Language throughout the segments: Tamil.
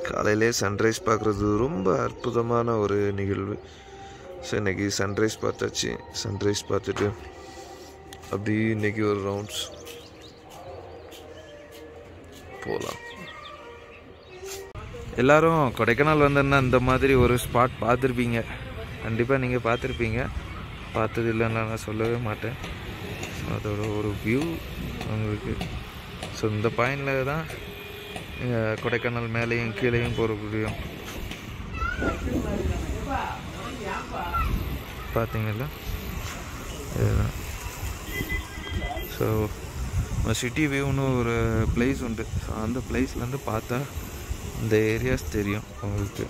காலையிலே சன்ரைஸ் பார்க்குறது ரொம்ப அற்புதமான ஒரு நிகழ்வு ஸோ இன்னைக்கு சன்ரைஸ் பார்த்தாச்சு சன்ரைஸ் பார்த்துட்டு அப்படி இன்னைக்கு ஒரு ரவுண்ட்ஸ் போகலாம் எல்லாரும் கொடைக்கானல் வந்தேன்னா இந்த மாதிரி ஒரு ஸ்பாட் பார்த்துருப்பீங்க கண்டிப்பாக நீங்கள் பார்த்துருப்பீங்க பார்த்தது இல்லைன்னு நான் சொல்லவே மாட்டேன் ஸோ அதோட ஒரு வியூ உங்களுக்கு ஸோ இந்த பாயிண்டில் தான் அஹ், கொடைக்கானல் மேலேயும் கீழேயும் போக முடியும் பார்த்தீங்களா இதுதான் ஸோ சிட்டி வியூன்னு ஒரு பிளேஸ் உண்டு ஸோ அந்த பிளேஸ்லேருந்து பார்த்தா இந்த ஏரியாஸ் தெரியும் உங்களுக்கு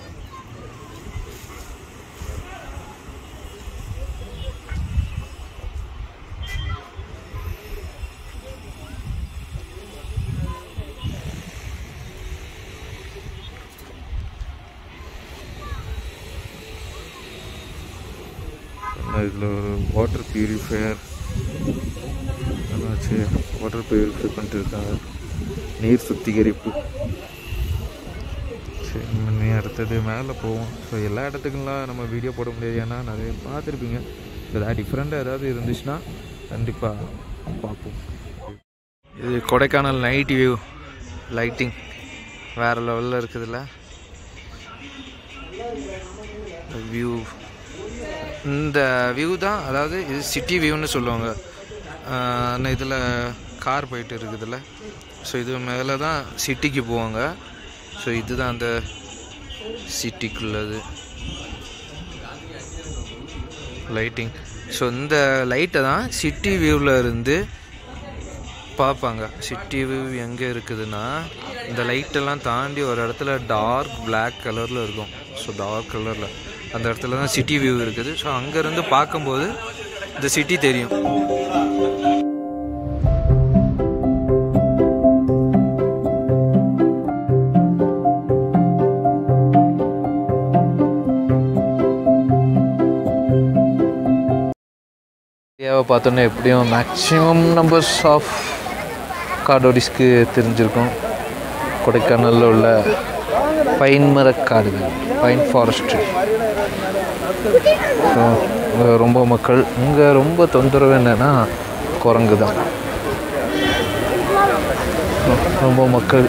இதில் ஒரு வாட்டர் பியூரிஃபையர் வச்சு வாட்டர் பியூரிஃபை பண்ணிட்டு இருக்காங்க நீர் சுத்திகரிப்பு சரி நம்ம நீ அடுத்தது மேலே போவோம் ஸோ எல்லா இடத்துக்குலாம் நம்ம வீடியோ போட முடியாது ஏன்னா நிறைய பார்த்துருப்பீங்க ஏதாவது டிஃப்ரெண்ட்டாக ஏதாவது இருந்துச்சுன்னா கண்டிப்பாக பார்ப்போம் இது கொடைக்கானல் நைட் வியூ லைட்டிங் வேறு லெவலில் இருக்குதுல்ல வியூ இந்த வியூ தான் அதாவது இது சிட்டி வியூன்னு சொல்லுவாங்க ஆனால் இதில் கார் போயிட்டு இருக்குதுல்ல ஸோ இது மேலே தான் சிட்டிக்கு போவாங்க ஸோ இதுதான் அந்த சிட்டிக்குள்ளது லைட்டிங் ஸோ இந்த லைட்டை தான் சிட்டி வியூவில் இருந்து பார்ப்பாங்க சிட்டி வியூ எங்கே இருக்குதுன்னா இந்த லைட்டெல்லாம் தாண்டி ஒரு இடத்துல டார்க் Black கலரில் இருக்கும் ஸோ டார்க் கலரில் அந்த இடத்துல தான் சிட்டி வியூ இருக்குது ஸோ அங்கேருந்து பார்க்கும்போது இந்த சிட்டி தெரியும் ஏரியாவை பார்த்தோன்னே எப்படியும் மேக்ஸிமம் நம்பர்ஸ் ஆஃப் காடோடிஸ்க்கு தெரிஞ்சிருக்கும் கொடைக்கானலில் உள்ள பைன் மரக்காடுகள் பைன் ஃபாரஸ்ட்ரி ஸோ இங்கே ரொம்ப மக்கள் இங்கே ரொம்ப தொந்தரவு என்னன்னா குரங்கு தான் ரொம்ப மக்கள்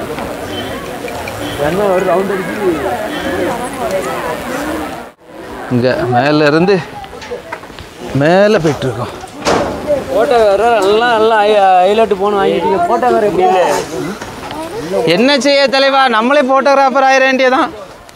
இங்கே மேலே இருந்து மேலே போயிட்டுருக்கோம் ஃபோட்டோ வேறு எல்லாம் எல்லாம் ஹைலைட் போகணும் வாங்கிட்டு ஃபோட்டோ வேறு எப்படி இல்லை என்ன செய்ய தலைவா நம்மளே போட்டோகிராஃபர் ஆயிர வேண்டியதான்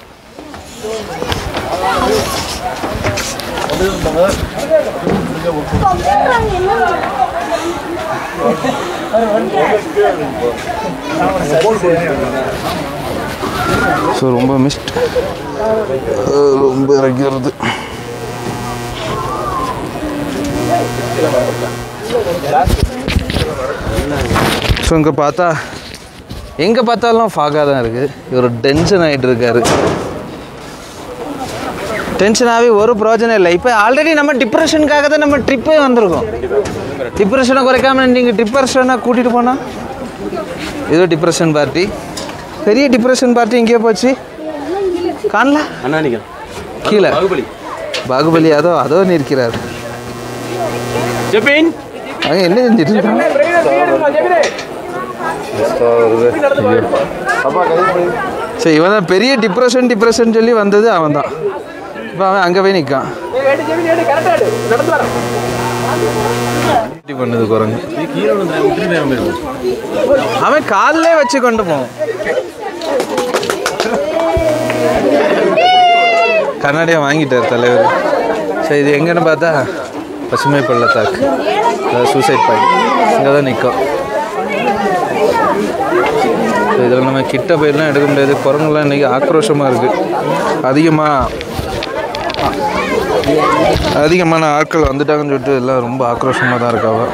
ஸோ ரொம்ப மிஸ்ட் ரொம்ப இறக்கிறது ஸோ இங்கே பார்த்தா எங்கே பார்த்தாலும் ஃபாகாக தான் இருக்குது இவர் டென்ஷன் ஆகிட்டு இருக்காரு டென்ஷனாகவே ஒரு பிரயோஜனம் இல்லை இப்போ ஆல்ரெடி நம்ம டிப்ரெஷனுக்காக தான் நம்ம ட்ரிப்பே வந்திருக்கோம் டிப்ரெஷனை குறைக்காம நீங்கள் டிப்ரெஷனை கூட்டிகிட்டு போனால் ஏதோ டிப்ரெஷன் பார்ட்டி பெரிய டிப்ரெஷன் பார்ட்டி எங்கேயோ போச்சு காணல அண்ணா நிற்கிறேன் கீழே பாகுபலி பாகுபலி அதோ அதோ நிற்கிறார் ஜெபின் அவங்க என்ன செஞ்சுட்டு இருக்காங்க சரி இவன் தான் பெரிய டிப்ரெஷன் டிப்ரெஷன் சொல்லி வந்தது அவன் தான் இப்போ அவன் அங்கே போய் நிற்கான் இப்படி பண்ணுது குரங்கு கீழே விட்டுட்டு அவன் காலிலே வச்சு கொண்டு போவான் கண்ணாடியை வாங்கிட்டார் தலைவர் சரி இது எங்கன்னு பார்த்தா பசுமை பள்ளத்தாக்கு அதாவது சூசைட் பாயிண்ட் இங்கே தான் நிற்கும் இதில் நம்ம கிட்ட போயெல்லாம் எடுக்க முடியாது குரங்குலாம் இன்றைக்கி ஆக்ரோஷமாக இருக்குது அதிகமாக அதிகமான ஆட்கள் வந்துட்டாங்கன்னு சொல்லிட்டு எல்லாம் ரொம்ப ஆக்ரோஷமாக தான் இருக்காவ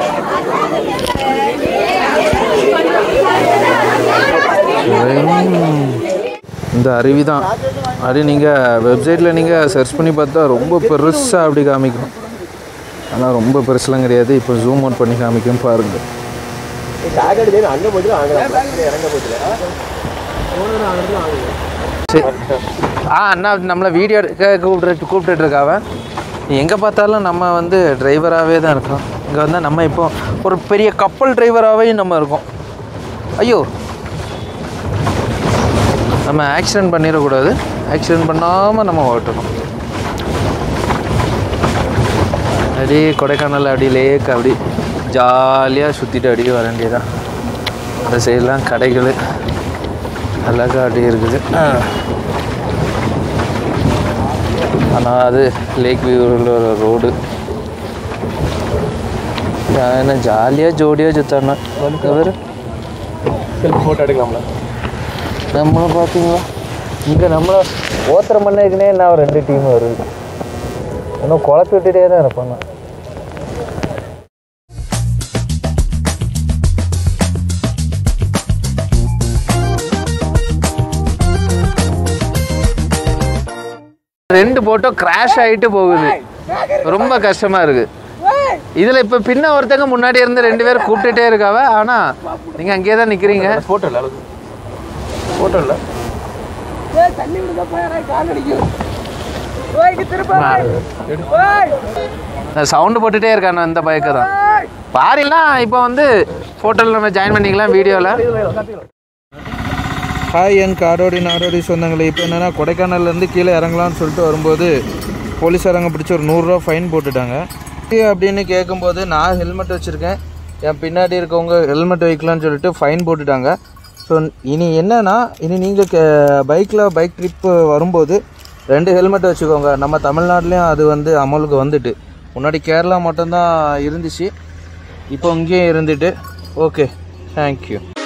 இந்த அருவி தான் அது நீங்கள் வெப்சைட்டில் நீங்கள் சர்ச் பண்ணி பார்த்தா ரொம்ப பெருசாக அப்படி காமிக்கும் ஆனால் ரொம்ப பெருசுலாம் கிடையாது இப்போ ஜூம் அவுட் பண்ணி காமிக்கும் பாருங்கள் அங்கே போயிட்டு அங்கே இறங்க போயிட்டு சரி ஆ அண்ணா நம்மளை வீடியோ எடுக்க கூப்பிட்டு கூப்பிட்டுட்டு இருக்காவ எங்கே பார்த்தாலும் நம்ம வந்து டிரைவராகவே தான் இருக்கோம் இங்கே வந்தால் நம்ம இப்போ ஒரு பெரிய கப்பல் டிரைவராகவே நம்ம இருக்கோம் ஐயோ நம்ம ஆக்சிடென்ட் பண்ணிடக்கூடாது ஆக்சிடென்ட் பண்ணாமல் நம்ம ஓட்டணும் அப்படியே கொடைக்கானல் அப்படி லேக் அப்படி ஜாலியாக சுற்றிட்டு அப்படியே வர வேண்டியதான் அந்த சைடெலாம் கடைகள் அழகாக அப்படி இருக்குது ஆனால் அது லேக் வியூவில் ஒரு ரோடு என்ன ஜாலியாக ஜோடியாக சுத்தாண்ணா அவர் ஃபோட்டோ எடுக்கலாம்ல நம்மளை பார்த்தீங்களா இங்கே நம்மளை ஓத்திர மண்ணுக்குனே நான் ரெண்டு டீம் வருது இன்னும் குழப்பி விட்டுட்டே தான் இருப்பாங்க ரெண்டு போட்டோ கிராஷ் ஆகிட்டு போகுது ரொம்ப கஷ்டமாக இருக்குது இதில் இப்போ பின்ன ஒருத்தங்க முன்னாடி இருந்து ரெண்டு பேரும் கூப்பிட்டுட்டே இருக்காவ ஆனால் நீங்கள் அங்கேயே தான் நிற்கிறீங்க ஃபோட்டோ இல்லை ஃபோட்டோ இல்லை சவுண்டு போட்டுட்டே இருக்கானு இந்த பைக்கை தான் பாரிலாம் இப்போ வந்து ஃபோட்டோவில் நம்ம ஜாயின் பண்ணிக்கலாம் வீடியோவில் ஹாய் என் காரோடி நாடோடி சொந்தங்களே இப்போ என்னென்னா கொடைக்கானல்லேருந்து கீழே இறங்கலாம்னு சொல்லிட்டு வரும்போது போலீஸாரங்க பிடிச்சி ஒரு நூறுரூவா ஃபைன் போட்டுட்டாங்க இது அப்படின்னு கேட்கும்போது நான் ஹெல்மெட் வச்சுருக்கேன் என் பின்னாடி இருக்கவங்க ஹெல்மெட் வைக்கலாம்னு சொல்லிட்டு ஃபைன் போட்டுட்டாங்க ஸோ இனி என்னன்னா இனி நீங்கள் பைக்கில் பைக் ட்ரிப்பு வரும்போது ரெண்டு ஹெல்மெட் வச்சுக்கோங்க நம்ம தமிழ்நாட்டிலையும் அது வந்து அமலுக்கு வந்துட்டு முன்னாடி கேரளா மட்டும்தான் இருந்துச்சு இப்போ இங்கேயும் இருந்துட்டு ஓகே தேங்க்யூ